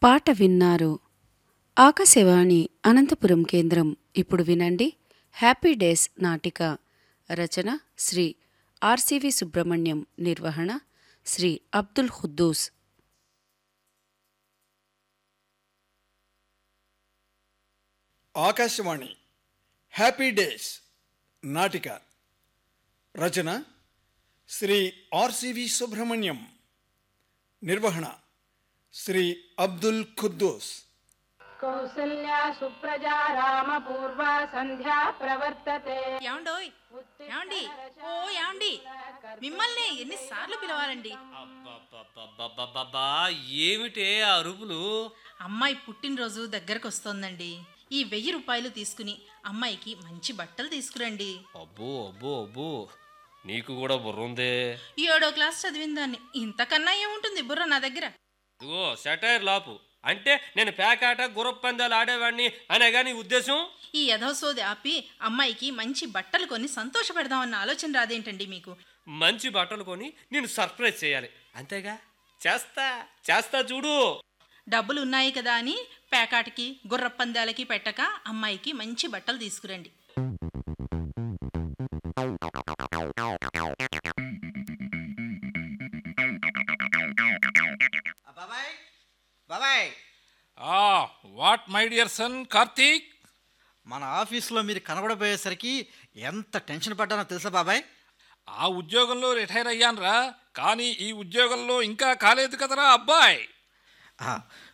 పాట విన్నారు ఆకాశవాణి అనంతపురం కేంద్రం ఇప్పుడు వినండి హ్యాపీ డేస్ నాటిక రచన శ్రీ ఆర్సివి సుబ్రహ్మణ్యం నిర్వహణ శ్రీ అబ్దుల్ ఖుద్దూస్ ఆకాశవాణి హ్యాపీ డేస్ నాటిక రచన శ్రీ ఆర్సివి సుబ్రహ్మణ్యం నిర్వహణ శ్రీ అబ్దుల్ ఖుద్దూస్ కౌసల్యా సుప్రజా రామ పూర్వ సంధ్యా ప్రవర్తతే యాండోయ్ యాండి ఓ యాండి మిమ్మల్ని ఎన్నిసార్లు పిలవాలండి అబ్బబ్బబ్బబ్బబ్బబ్బా ఏమిటే ఆ అరుపులు అమ్మాయి పుట్టినరోజు దగ్గరకు వస్తోందండి ఈ వెయ్యి రూపాయలు తీసుకుని అమ్మాయికి మంచి బట్టలు తీసుకురండి అబ్బో అబ్బో అబ్బో నీకు కూడా బుర్ర ఉందే ఏడో క్లాస్ చదివిన దాన్ని ఇంతకన్నా ఏముంటుంది బుర్ర నా దగ్గర ఇదిగో సెటైర్ లాపు అంటే నేను పేకాట గుర్రపు పందాలు ఆడేవాడిని అనే కానీ ఉద్దేశం ఈ యథోసోది ఆపి అమ్మాయికి మంచి బట్టలు కొని సంతోషపెడదామన్న ఆలోచన రాదేంటండి మీకు మంచి బట్టలు కొని నేను సర్ప్రైజ్ చేయాలి అంతేగా చేస్తా చేస్తా చూడు డబ్బులు ఉన్నాయి కదా అని పేకాటికి గుర్రపందాలకి పెట్టక అమ్మాయికి మంచి బట్టలు తీసుకురండి బాబాయ్ బాబాయ్ ఆ what my dear son Karthik మన ఆఫీస్లో మీరు కనబడబోయేసరికి ఎంత టెన్షన్ పడ్డానో తెలుసా బాబాయ్ ఆ ఉద్యోగంలో రిటైర్ అయ్యానురా కానీ ఈ ఉద్యోగంలో ఇంకా కాలేదు కదరా అబ్బాయ్ ఆ,